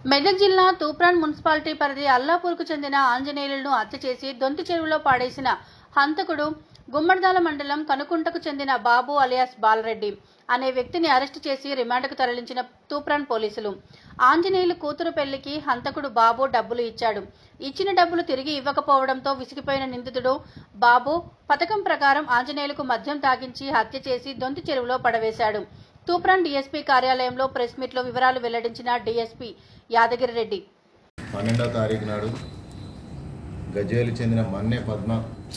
మెదక్ జిల్లా తూప్రాన్ మున్సిపాలిటీ పరిధి అల్లాపూర్కు చెందిన ఆంజనేయులను హత్య చేసి దొంతి చెరువులో పాడేసిన హంతకుడు గుమ్మడిదాల మండలం కనుకుంటకు చెందిన బాబు అలియాస్ బాలరెడ్డి అనే వ్యక్తిని అరెస్టు చేసి రిమాండ్కు తరలించిన తూప్రాన్ పోలీసులు ఆంజనేయులు కూతురు పెళ్లికి హంతకుడు బాబు డబ్బులు ఇచ్చాడు ఇచ్చిన డబ్బులు తిరిగి ఇవ్వకపోవడంతో విసిగిపోయిన నిందితుడు బాబు పథకం ప్రకారం ఆంజనేయులకు మద్యం తాగించి హత్య చేసి దొంతి చెరువులో పడవేశాడు తూప్రాన్ డీఎస్పీ కార్యాలయంలో ప్రెస్ మీట్లో వివరాలు వెల్లడించిన డీఎస్పీ యాదగిరి రెడ్డి పన్నెండో తారీఖు నాడు గజ్వేలు చెందిన మన్నే పద్మ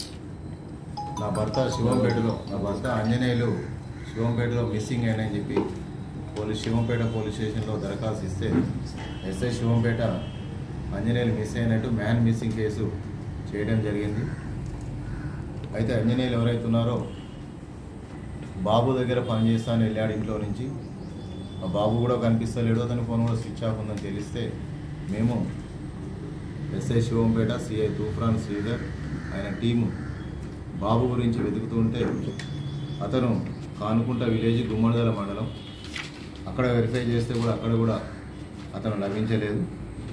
నా భర్త శివంపేటలో నా భర్త ఆంజనేయులు శివంపేటలో మిస్సింగ్ అయినని చెప్పి పోలీస్ శివంపేట పోలీస్ స్టేషన్లో దరఖాస్తు ఇస్తే ఎస్ఐ శివంపేట ఆంజనేయులు మిస్ అయినట్టు మ్యాన్ మిస్సింగ్ కేసు చేయడం జరిగింది అయితే ఆంజనేయులు ఎవరైతే ఉన్నారో బాబు దగ్గర పనిచేస్తాను వెళ్ళాడు ఇంట్లో నుంచి ఆ బాబు కూడా కనిపిస్తలేడు అతని ఫోన్ కూడా స్విచ్ ఆఫ్ ఉందని తెలిస్తే మేము ఎస్ఐ శివంపేట సిఐ తూఫ్రాన్ శ్రీధర్ ఆయన టీము బాబు గురించి వెతుకుతుంటే అతను కానుకుంట విలేజ్ గుమ్మడిదల మండలం అక్కడ వెరిఫై చేస్తే కూడా అక్కడ కూడా అతను లభించలేదు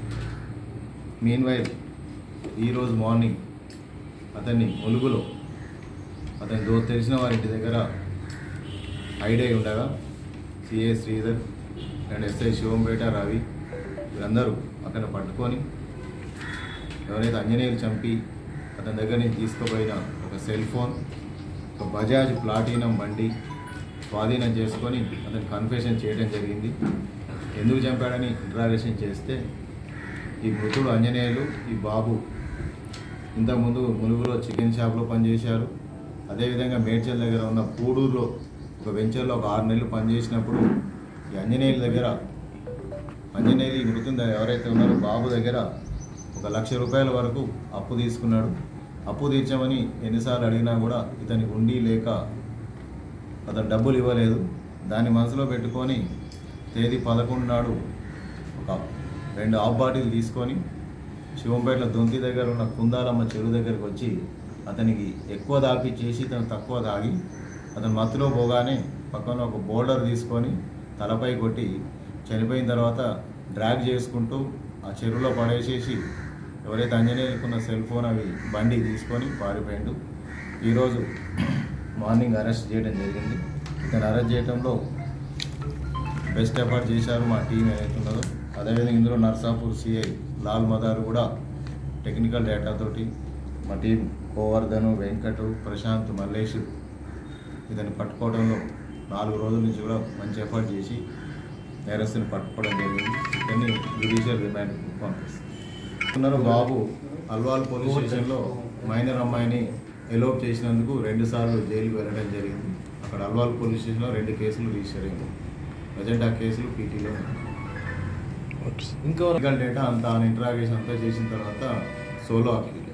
మీన్ వైల్ ఈరోజు మార్నింగ్ అతన్ని ములుగులో అతని దో తెలిసిన వారి ఇంటి దగ్గర హైడ్ అయి ఉండగా CI Sridhar and SI Shivampet Ravi వీరందరూ అక్కడ పట్టుకొని ఎవరైతే అంజనేయులు చంపి అతని దగ్గర నుంచి తీసుకుపోయిన ఒక సెల్ ఫోన్ ఒక బజాజ్ ప్లాటినం బండి స్వాధీనం చేసుకొని అతను కన్ఫెషన్ చేయడం జరిగింది ఎందుకు చంపాడని ఇంట్రాగేషన్ చేస్తే ఈ మృతుడు అంజనేయులు ఈ బాబు ఇంతకుముందు ములుగులో చికెన్ షాప్లో పనిచేశారు అదేవిధంగా మేడ్చల్ దగ్గర ఉన్న పూడూరులో ఒక వెంచర్లో ఒక ఆరు నెలలు పనిచేసినప్పుడు ఈ అంజనేయుల దగ్గర అంజనేయులు ఈ మృతం దగ్గర ఎవరైతే ఉన్నారో బాబు దగ్గర ఒక లక్ష రూపాయల వరకు అప్పు తీసుకున్నాడు అప్పు తీర్చామని ఎన్నిసార్లు అడిగినా కూడా ఇతని ఉండి లేక అతను డబ్బులు ఇవ్వలేదు దాన్ని మనసులో పెట్టుకొని తేదీ పదకొండు నాడు ఒక రెండు హాఫ్ బాటిల్ తీసుకొని శివంపేటలో దొంతి దగ్గర ఉన్న కుందాలమ్మ చెరువు దగ్గరికి వచ్చి అతనికి ఎక్కువ తాగిచ్చేసి తను తక్కువ తాగి అతను మత్తులో పోగానే పక్కన ఒక బోల్డర్ తీసుకొని తలపై కొట్టి చనిపోయిన తర్వాత డ్రాగ్ చేసుకుంటూ ఆ చెరువులో పడేసేసి ఎవరైతే అంజనేయులకున్న సెల్ ఫోన్ అవి బండి తీసుకొని పారిపోయిండు ఈరోజు మార్నింగ్ అరెస్ట్ చేయడం జరిగింది ఇతను అరెస్ట్ చేయడంలో బెస్ట్ ఎఫర్ట్ చేశారు మా టీం ఏదైతే ఉన్నదో అదేవిధంగా ఇందులో నర్సాపూర్ సిఐ లాల్ మదార్ కూడా టెక్నికల్ డేటాతోటి మా టీం గోవర్ధను వెంకటు ప్రశాంత్ మల్లేష్ ఇతన్ని పట్టుకోవడంలో నాలుగు రోజుల నుంచి కూడా మంచి ఎఫర్ట్ చేసి నేరస్తుని పట్టుకోవడం జరిగింది ఇతన్ని జ్యుడిషియల్ రిమాండ్ పంపిస్తున్నారు బాబు అల్వాల్ పోలీస్ స్టేషన్లో మైనర్ అమ్మాయిని ఎలోప్ చేసినందుకు రెండుసార్లు జైలుకు వెళ్ళడం జరిగింది అక్కడ అల్వాల్ పోలీస్ స్టేషన్లో రెండు కేసులు రిజిస్టర్ అయింది ప్రజెంట్ ఆ కేసులు పీటీలో ఇంకో లీగల్ డేటా అంతా ఇంట్రాగేషన్ అంతా చేసిన తర్వాత సోలో అప్పీల్